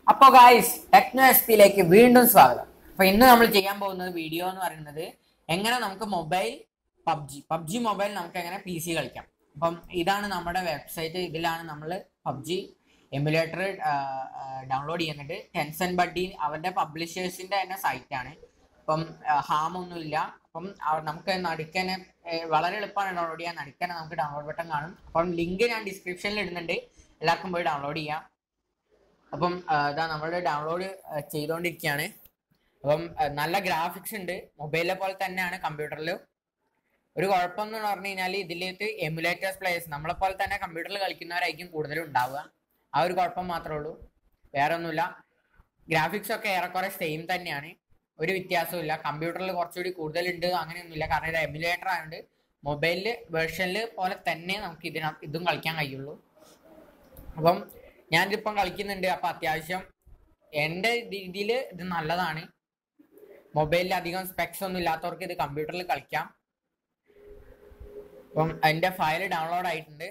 അപ്പോ guys techno S പിയിലേക്ക് വീണ്ടും സ്വാഗതം അപ്പൊ ഇന്ന് നമ്മൾ ചെയ്യാൻ പോകുന്നത് വീഡിയോ എന്ന് പറയുന്നത് എങ്ങനെ നമുക്ക് മൊബൈൽ പബ്ജി പബ്ജി മൊബൈൽ നമുക്ക് എങ്ങനെ പി സി കളിക്കാം അപ്പം ഇതാണ് നമ്മുടെ വെബ്സൈറ്റ് ഇതിലാണ് നമ്മൾ പബ്ജി എമുലേറ്റർ ഡൗൺലോഡ് ചെയ്യുന്നത് ടെൻസൺ ബഡ്ഡി അവരുടെ പബ്ലിഷേഴ്സിന്റെ തന്നെ സൈറ്റാണ് അപ്പം ഹാം ഒന്നുമില്ല അപ്പം അവ- നമുക്ക് നടുക്കനെ ഏർ വളരെ എളുപ്പമാണ് ഡൗൺലോഡ് ചെയ്യാൻ നടുക്കനെ നമുക്ക് ഡൗൺലോഡ് ബട്ടൺ കാണും അപ്പം ലിങ്ക് ഞാൻ ഡിസ്ക്രിപ്ഷനിൽ ഇടുന്നുണ്ട് എല്ലാവർക്കും പോയി ഡൗൺലോഡ് ചെയ്യാം അപ്പം ആ, ഇതാ നമ്മൾ ഡൗൺലോഡ് ചെയ്തുകൊണ്ടിരിക്കുകയാണ് അപ്പം ആ, നല്ല ഗ്രാഫിക്സ് ഉണ്ട് മൊബൈലിലെ പോലെ തന്നെയാണ് കമ്പ്യൂട്ടറിൽ ഒരു കുഴപ്പം എന്ന് പറഞ്ഞു കഴിഞ്ഞാൽ ഇതിലേക്ക് എമുലേറ്റേഴ്സ് പ്ലേയേഴ്സ് നമ്മളെ പോലെ തന്നെ കമ്പ്യൂട്ടറിൽ കളിക്കുന്നവരായിരിക്കും കൂടുതലും ഉണ്ടാവുക ആ ഒരു കുഴപ്പം മാത്രമേ ഉള്ളൂ വേറെ ഒന്നുമില്ല ഗ്രാഫിക്സ് ഒക്കെ ഏറെക്കുറെ സെയിം തന്നെയാണ് ഒരു വ്യത്യാസവും ഇല്ല കമ്പ്യൂട്ടറിൽ കുറച്ചുകൂടി കൂടുതലുണ്ട് അങ്ങനെയൊന്നുമില്ല കാരണം ഇത് എമുലേറ്റർ ആയതുകൊണ്ട് മൊബൈലിൽ വേർഷനിൽ പോലെ തന്നെ നമുക്ക് ഇതിനകത്ത് ഇതും കളിക്കാൻ കഴിയുള്ളൂ അപ്പം ഞാനിതിപ്പം കളിക്കുന്നുണ്ട് അപ്പൊ അത്യാവശ്യം എൻ്റെ രീതിയിൽ ഇത് നല്ലതാണ് മൊബൈലിൽ അധികം സ്പെക്സ് ഒന്നും ഇല്ലാത്തവർക്ക് ഇത് കമ്പ്യൂട്ടറിൽ കളിക്കാം അപ്പം അതിന്റെ ഫയൽ ഡൗൺലോഡ് ആയിട്ടുണ്ട്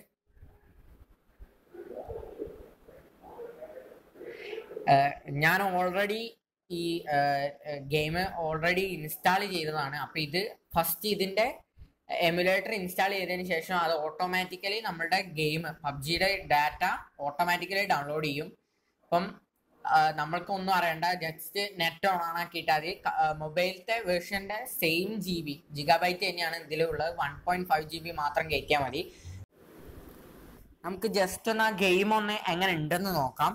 ഏഹ് ഞാൻ ഓൾറെഡി ഈ ഗെയിം ഓൾറെഡി ഇൻസ്റ്റാൾ ചെയ്തതാണ് അപ്പൊ ഇത് ഫസ്റ്റ് ഇതിന്റെ എമുലേറ്റർ ഇൻസ്റ്റാൾ ചെയ്തതിന് ശേഷം അത് ഓട്ടോമാറ്റിക്കലി നമ്മുടെ ഗെയിം പബ്ജിയുടെ ഡാറ്റ ഓട്ടോമാറ്റിക്കലി ഡൗൺലോഡ് ചെയ്യും അപ്പം ആ, നമ്മൾക്ക് ഒന്നും അറിയണ്ട ജസ്റ്റ് നെറ്റ് ഓൺ ആക്കിയിട്ട് അത് മൊബൈലത്തെ വേർഷന്റെ സെയിം ജി ബി ജിഗാബൈറ്റ് തന്നെയാണ് ഇതിലുള്ളത് one point five G B മാത്രം കയറ്റിയാൽ മതി നമുക്ക് ജസ്റ്റ് ഒന്ന് ആ ഗെയിം ഒന്ന് എങ്ങനെ ഉണ്ടെന്ന് നോക്കാം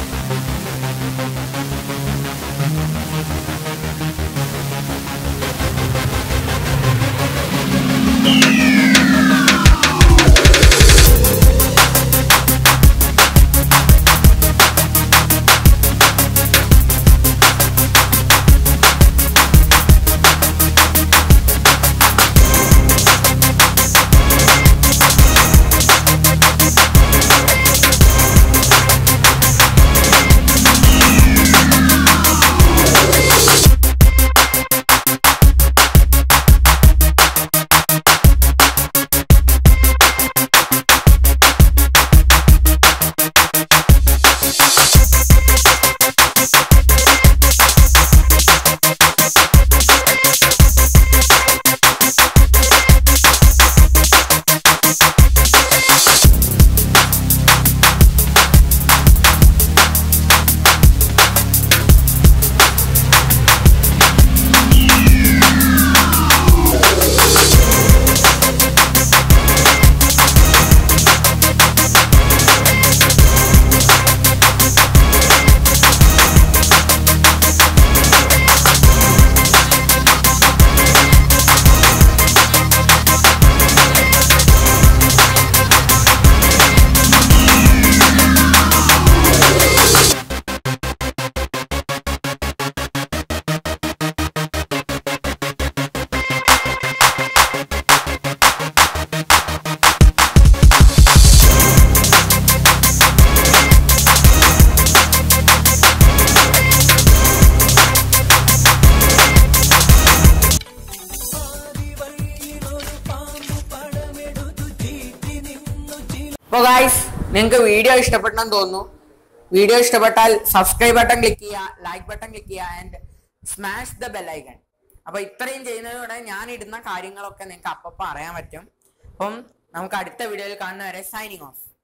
അപ്പോൾ ഗായ്സ് നിങ്ങൾക്ക് വീഡിയോ ഇഷ്ടപ്പെട്ടെന്ന് തോന്നുന്നു വീഡിയോ ഇഷ്ടപ്പെട്ടാൽ സബ്സ്ക്രൈബ് ബട്ടൺ ക്ലിക്ക് ചെയ്യുക ലൈക്ക് ബട്ടൺ ക്ലിക്ക് ചെയ്യുക ആൻഡ് സ്മാഷ് ദ ബെല്ലൈക്കൺ അപ്പൊ ഇത്രയും ചെയ്യുന്നതിലൂടെ ഞാൻ ഇടുന്ന കാര്യങ്ങളൊക്കെ നിങ്ങൾക്ക് അപ്പം അറിയാൻ പറ്റും അപ്പം നമുക്ക് അടുത്ത വീഡിയോയിൽ കാണുന്നവരെ സൈനിങ് ഓഫ്